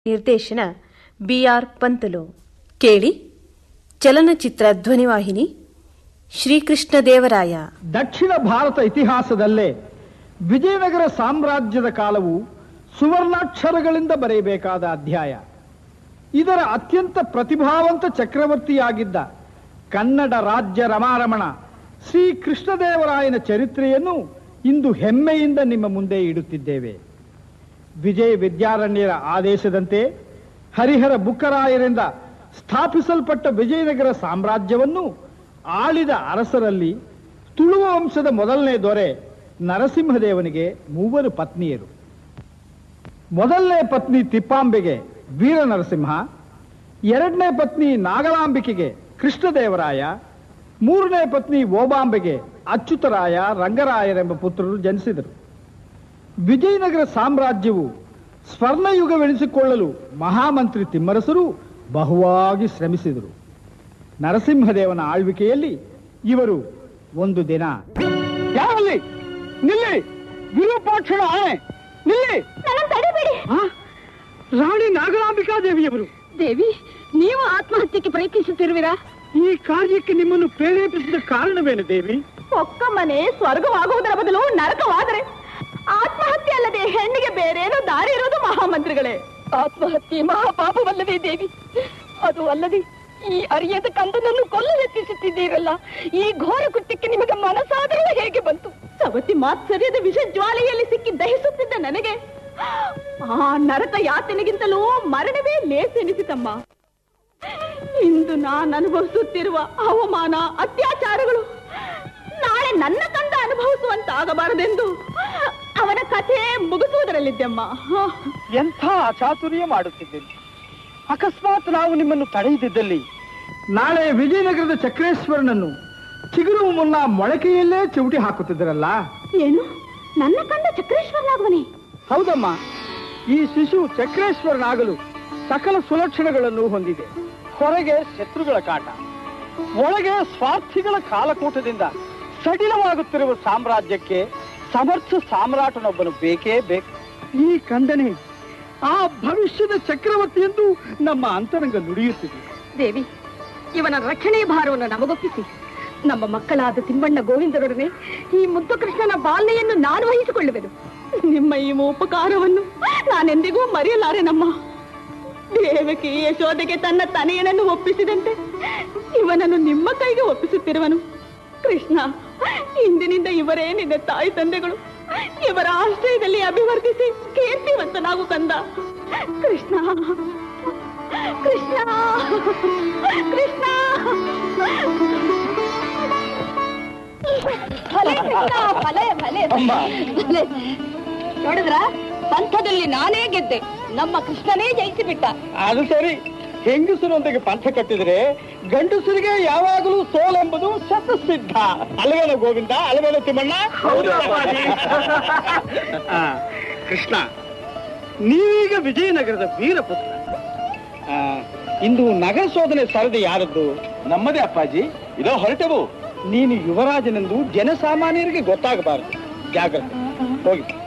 ನಿರ್ದೇಶನ ಬಿಆರ್ ಪಂತಲು ಕೇಳಿ ಚಲನಚಿತ್ರ ಧ್ವನಿವಾಹಿನಿ ಶ್ರೀಕೃಷ್ಣ ದೇವರಾಯ ದಕ್ಷಿಣ ಭಾರತ ಇತಿಹಾಸದಲ್ಲೇ ವಿಜಯನಗರ ಸಾಮ್ರಾಜ್ಯದ ಕಾಲವು ಸುವರ್ಣಾಕ್ಷರಗಳಿಂದ ಬರೆಯಬೇಕಾದ ಅಧ್ಯಾಯ ಇದರ ಅತ್ಯಂತ ಪ್ರತಿಭಾವಂತ ಚಕ್ರವರ್ತಿಯಾಗಿದ್ದ ಕನ್ನಡ ರಾಜ್ಯ ರಮಾರಮಣ ಶ್ರೀ ಕೃಷ್ಣದೇವರಾಯನ ಚರಿತ್ರೆಯನ್ನು ಇಂದು ಹೆಮ್ಮೆಯಿಂದ ನಿಮ್ಮ ಮುಂದೆ ಇಡುತ್ತಿದ್ದೇವೆ ವಿಜಯ ವಿದ್ಯಾರಣ್ಯರ ಆದೇಶದಂತೆ ಹರಿಹರ ಬುಕ್ಕರಾಯರಿಂದ ಸ್ಥಾಪಿಸಲ್ಪಟ್ಟ ವಿಜಯನಗರ ಸಾಮ್ರಾಜ್ಯವನ್ನು ಆಳಿದ ಅರಸರಲ್ಲಿ ತುಳುವ ವಂಶದ ಮೊದಲನೇ ದೊರೆ ನರಸಿಂಹದೇವನಿಗೆ ಮೂವರು ಪತ್ನಿಯರು ಮೊದಲನೇ ಪತ್ನಿ ತಿಪ್ಪಾಂಬೆಗೆ ವೀರ ನರಸಿಂಹ ಎರಡನೇ ಪತ್ನಿ ನಾಗಲಾಂಬಿಕೆಗೆ ಕೃಷ್ಣದೇವರಾಯ ಮೂರನೇ ಪತ್ನಿ ಓಬಾಂಬೆಗೆ ಅಚ್ಯುತರಾಯ ರಂಗರಾಯರೆಂಬ ಪುತ್ರರು ಜನಿಸಿದರು ವಿಜಯನಗರ ಸಾಮ್ರಾಜ್ಯವು ಸ್ವರ್ಣಯುಗವೆನಿಸಿಕೊಳ್ಳಲು ಮಹಾಮಂತ್ರಿ ತಿಮ್ಮರಸರು ಬಹುವಾಗಿ ಶ್ರಮಿಸಿದರು ನರಸಿಂಹದೇವನ ಆಳ್ವಿಕೆಯಲ್ಲಿ ಇವರು ಒಂದು ದಿನ ಯಾರಲ್ಲಿ ನಿಲ್ಲಿ ವಿರೂಪಾಕ್ಷಣ ಆಣೆ ನಿಲ್ಲಿ ನನ್ನ ತಡಿಬೇಡಿ ಆ? ರಾಣಿ ನಾಗಲಾಂಬಿಕಾ ದೇವಿಯವರು ದೇವಿ ನೀವು ಆತ್ಮಹತ್ಯೆಗೆ ಪ್ರಯತ್ನಿಸುತ್ತಿರುವಿರಾ ಈ ಕಾರ್ಯಕ್ಕೆ ನಿಮ್ಮನ್ನು ಪ್ರೇರೇಪಿಸಿದ ಕಾರಣವೇನು ದೇವಿ ಒಕ್ಕ ಮನೆ ಸ್ವರ್ಗವಾಗುವುದರ ಬದಲು ನರಕವಾದರೆ ಆತ್ಮಹತ್ಯೆ ಅಲ್ಲದೆ ಹೆಣ್ಣಿಗೆ ಬೇರೇನೋ ದಾರಿ ಇರೋದು ಮಹಾಮಂತ್ರಿಗಳೇ ಆತ್ಮಹತ್ಯೆ ಮಹಾಪಾಪವಲ್ಲವೇ ದೇವಿ ಅದು ಅಲ್ಲದೆ ಈ ಅರಿಯದ ಕಂದನನ್ನು ಕೊಲ್ಲು ಯತ್ನಿಸುತ್ತಿದ್ದೀರಲ್ಲ ಈ ಘೋರ ಕೃತ್ಯಕ್ಕೆ ನಿಮಗೆ ಮನಸಾದರೂ ಹೇಗೆ ಬಂತು ಸವತಿ ಮಾತ್ಸರ್ಯದ ವಿಷ ಜ್ವಾಲೆಯಲ್ಲಿ ಸಿಕ್ಕಿ ದಹಿಸುತ್ತಿದ್ದ ನನಗೆ ಆ ನರಕ ಯಾತನೆಗಿಂತಲೂ ಮರಣವೇ ಲೇಸೆನಿಸಿತಮ್ಮ ಇಂದು ನಾನು ಅನುಭವಿಸುತ್ತಿರುವ ಅವಮಾನ ಅತ್ಯಾಚಾರಗಳು ನಾಳೆ ನನ್ನ ಕಂದ ಅನುಭವಿಸುವಂತಾಗಬಾರದೆಂದು ಅವನ ಕಥೆ ಮುಗಿಸುವುದರಲ್ಲಿದ್ದೆಮ್ಮ ಎಂಥ ಅಚಾತುರ್ಯ ಮಾಡುತ್ತಿದ್ದೀರಿ ಅಕಸ್ಮಾತ್ ನಾವು ನಿಮ್ಮನ್ನು ತಡೆಯದಿದ್ದಲ್ಲಿ ನಾಳೆ ವಿಜಯನಗರದ ಚಕ್ರೇಶ್ವರನನ್ನು ಚಿಗುರುವ ಮುನ್ನ ಮೊಳಕೆಯಲ್ಲೇ ಚೌಟಿ ಹಾಕುತ್ತಿದ್ದರಲ್ಲ ಏನು ನನ್ನ ಕಂದ ಚಕ್ರೇಶ್ವರನಾಗುವನೇ ಹೌದಮ್ಮ ಈ ಶಿಶು ಚಕ್ರೇಶ್ವರನಾಗಲು ಸಕಲ ಸುಲಕ್ಷಣಗಳನ್ನು ಹೊಂದಿದೆ ಹೊರಗೆ ಶತ್ರುಗಳ ಕಾಟ ಒಳಗೆ ಸ್ವಾರ್ಥಿಗಳ ಕಾಲಕೂಟದಿಂದ ಸಡಿಲವಾಗುತ್ತಿರುವ ಸಾಮ್ರಾಜ್ಯಕ್ಕೆ ಸಮರ್ಥ ಸಾಮ್ರಾಟನೊಬ್ಬನು ಬೇಕೇ ಬೇಕು ಈ ಕಂದನೆ ಆ ಭವಿಷ್ಯದ ಚಕ್ರವರ್ತಿ ಎಂದು ನಮ್ಮ ಅಂತರಂಗ ನುಡಿಯುತ್ತಿದೆ ದೇವಿ ಇವನ ರಕ್ಷಣೆ ಭಾರವನ್ನು ನಮಗೊಪ್ಪಿಸಿ ನಮ್ಮ ಮಕ್ಕಳಾದ ತಿಮ್ಮಣ್ಣ ಗೋವಿಂದರೊಡನೆ ಈ ಮುದ್ದು ಕೃಷ್ಣನ ಬಾಲ್ಯೆಯನ್ನು ನಾನು ವಹಿಸಿಕೊಳ್ಳುವೆನು ನಿಮ್ಮ ಈ ಉಪಕಾರವನ್ನು ನಾನೆಂದಿಗೂ ಮರೆಯಲಾರೆನಮ್ಮ ದೇವಕಿ ಯಶೋದೆಗೆ ತನ್ನ ತನೆಯನನ್ನು ಒಪ್ಪಿಸಿದಂತೆ ಇವನನ್ನು ನಿಮ್ಮ ಕೈಗೆ ಒಪ್ಪಿಸುತ್ತಿರುವನು ಕೃಷ್ಣ ಇಂದಿನಿಂದ ಇವರೇ ನಿನ್ನ ತಾಯಿ ತಂದೆಗಳು ಇವರ ಆಶ್ರಯದಲ್ಲಿ ಅಭಿವರ್ಧಿಸಿ ಕೀರ್ತಿವಂತನಾಗು ಕಂದ ಕೃಷ್ಣ ಕೃಷ್ಣ ಕೃಷ್ಣ ಭಲೆ ಕೃಷ್ಣ, ಭಲೆ, ಭಲೆ. ಭಲೆ. ನೋಡಿದ್ರ ಪಂಥದಲ್ಲಿ ನಾನೇ ಗೆದ್ದೆ ನಮ್ಮ ಕೃಷ್ಣನೇ ಜಯಿಸಿಬಿಟ್ಟ ಅದು ಸರಿ ಹೆಂಗಸರೊಂದಿಗೆ ಪಂಥ ಕಟ್ಟಿದ್ರೆ ಗಂಡಸರಿಗೆ ಯಾವಾಗಲೂ ಸೋಲೆಂಬುದು ಶತಸಿದ್ಧ ಅಲ್ವೇನೋ ಗೋವಿಂದ ಅಲ್ವೇನೋ ತಿಮ್ಮಣ್ಣ ಆ, ಕೃಷ್ಣ ನೀವೀಗ ವಿಜಯನಗರದ ವೀರಪುತ್ರ ಆ, ಇಂದು ನಗರ ಶೋಧನೆ ಸರದಿ ಯಾರದ್ದು ನಮ್ಮದೇ ಅಪ್ಪಾಜಿ ಇದೋ ಹೊರಟೆವು ನೀನು ಯುವರಾಜನೆಂದು ಜನಸಾಮಾನ್ಯರಿಗೆ ಗೊತ್ತಾಗಬಾರದು ಜಾಗ್ರತೆ ಹೋಗಿ